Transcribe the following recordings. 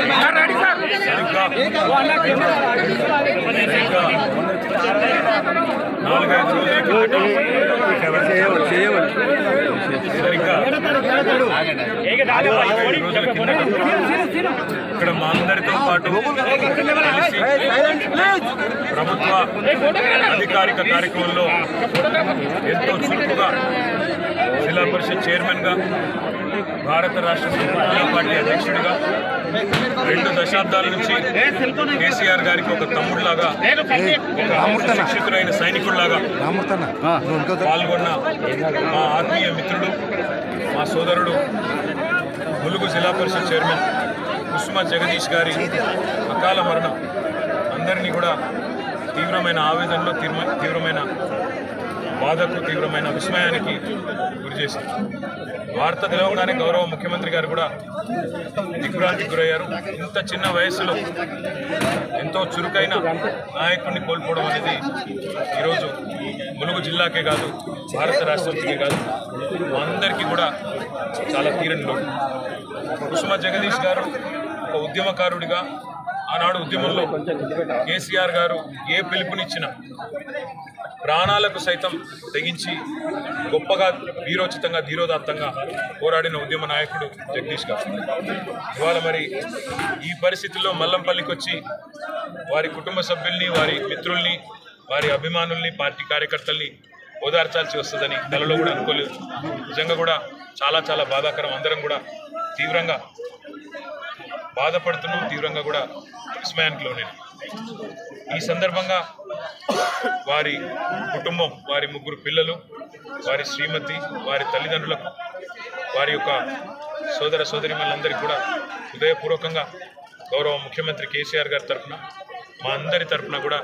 నాలుగైదు రోజుల కిందట సరిగ్గా నాలుగైదు రోజుల కిందట ఇక్కడ మా అందరితో పాటు కలిసి ప్రభుత్వ అధికారిక కార్యక్రమంలో ఎంతో చురుకుగా జిల్లా పరిషత్ చైర్మన్గా భారత రాష్ట్ర ప్రజా పార్టీ అధ్యక్షుడిగా రెండు దశాబ్దాల నుంచి కేసీఆర్ గారికి ఒక తమ్ముడిలాగా ఒక శిక్షితులైన సైనికుడిలాగా పాల్గొన్న మా ఆత్మీయ మిత్రుడు మా సోదరుడు ములుగు జిల్లా పరిషత్ చైర్మన్ కుసుమ జగదీష్ గారి అకాల మరణం అందరినీ కూడా తీవ్రమైన ఆవేదనలో తీవ్ర- తీవ్రమైన బాధకు తీవ్రమైన విస్మయానికి గురి చేసింది వార్త తెలవగానే గౌరవ ముఖ్యమంత్రి గారు కూడా దిగ్భ్రాంతికి గురయ్యారు ఇంత చిన్న వయసులో ఎంతో చురుకైన నాయకుడిని కోల్పోవడం అనేది ఈరోజు ములుగు జిల్లాకే కాదు భారత రాష్ట్రానికే కాదు మా అందరికీ కూడా చాలా తీరని లోటు కుసుమ జగదీష్ గారు ఒక ఉద్యమకారుడిగా ఆనాడు ఉద్యమంలో కేసీఆర్ గారు ఏ పిలుపునిచ్చినా ప్రాణాలకు సైతం తెగించి గొప్పగా వీరోచితంగా ధీరోదాత్తంగా పోరాడిన ఉద్యమ నాయకుడు జగదీష్ గారు ఇవాళ మరి ఈ పరిస్థితుల్లో మల్లంపల్లికి వచ్చి వారి కుటుంబ సభ్యుల్ని వారి మిత్రుల్ని వారి అభిమానుల్ని పార్టీ కార్యకర్తల్ని ఓదార్చాల్సి వస్తుందని కలలో కూడా అనుకోలేదు నిజంగా కూడా చాలా చాలా బాధాకరం అందరం కూడా తీవ్రంగా బాధపడుతున్నాం తీవ్రంగా కూడా విస్మయానికి లోనేను ఈ సందర్భంగా వారి కుటుంబం వారి ముగ్గురు పిల్లలు వారి శ్రీమతి వారి తల్లిదండ్రులకు వారి యొక్క సోదర సోదరిమలందరికీ కూడా హృదయపూర్వకంగా గౌరవ ముఖ్యమంత్రి కేసీఆర్ గారి తరఫున మా అందరి తరఫున కూడా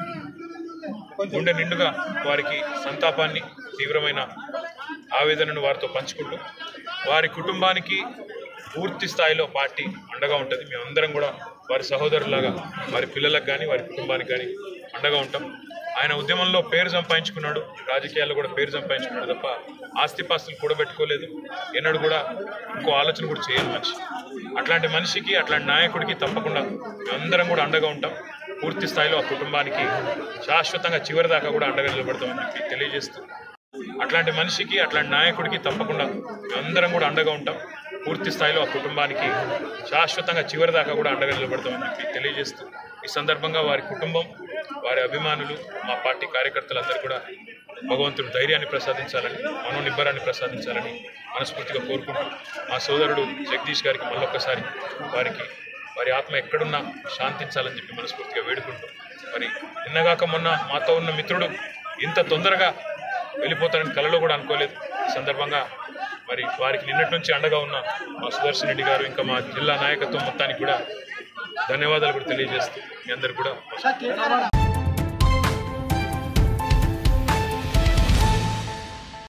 గుండె నిండుగా వారికి సంతాపాన్ని తీవ్రమైన ఆవేదనను వారితో పంచుకుంటూ వారి కుటుంబానికి పూర్తి స్థాయిలో పార్టీ అండగా ఉంటుంది మేమందరం కూడా వారి సహోదరులాగా వారి పిల్లలకు కానీ వారి కుటుంబానికి కానీ అండగా ఉంటాం ఆయన ఉద్యమంలో పేరు సంపాదించుకున్నాడు రాజకీయాల్లో కూడా పేరు సంపాదించుకున్నాడు తప్ప ఆస్తిపాస్తులు కూడబెట్టుకోలేదు ఎన్నడూ కూడా ఇంకో ఆలోచన కూడా చేయని మనిషి అట్లాంటి మనిషికి అట్లాంటి నాయకుడికి తప్పకుండా మేమందరం కూడా అండగా ఉంటాం పూర్తి స్థాయిలో ఆ కుటుంబానికి శాశ్వతంగా చివరి దాకా కూడా అండగా నిలబడతామని చెప్పి తెలియజేస్తూ అట్లాంటి మనిషికి అట్లాంటి నాయకుడికి తప్పకుండా మేమందరం కూడా అండగా ఉంటాం పూర్తి స్థాయిలో ఆ కుటుంబానికి శాశ్వతంగా చివరి దాకా కూడా అండగా నిలబడతామని చెప్పి తెలియజేస్తూ ఈ సందర్భంగా వారి కుటుంబం వారి అభిమానులు మా పార్టీ కార్యకర్తలందరూ కూడా భగవంతుడు ధైర్యాన్ని ప్రసాదించాలని మనోనిబ్బరాన్ని ప్రసాదించాలని మనస్ఫూర్తిగా కోరుకుంటూ మా సోదరుడు జగదీష్ గారికి మళ్ళొక్కసారి వారికి వారి ఆత్మ ఎక్కడున్నా శాంతించాలని చెప్పి మనస్ఫూర్తిగా వేడుకుంటూ మరి నిన్నగాక మొన్న మాతో ఉన్న మిత్రుడు ఇంత తొందరగా వెళ్ళిపోతారని కలలో కూడా అనుకోలేదు ఈ సందర్భంగా మరి వారికి నిన్నటి నుంచి అండగా ఉన్న మా సుదర్శన్ రెడ్డి గారు ఇంకా మా జిల్లా నాయకత్వం మొత్తానికి కూడా ధన్యవాదాలు కూడా తెలియజేస్తూ మీ అందరు కూడా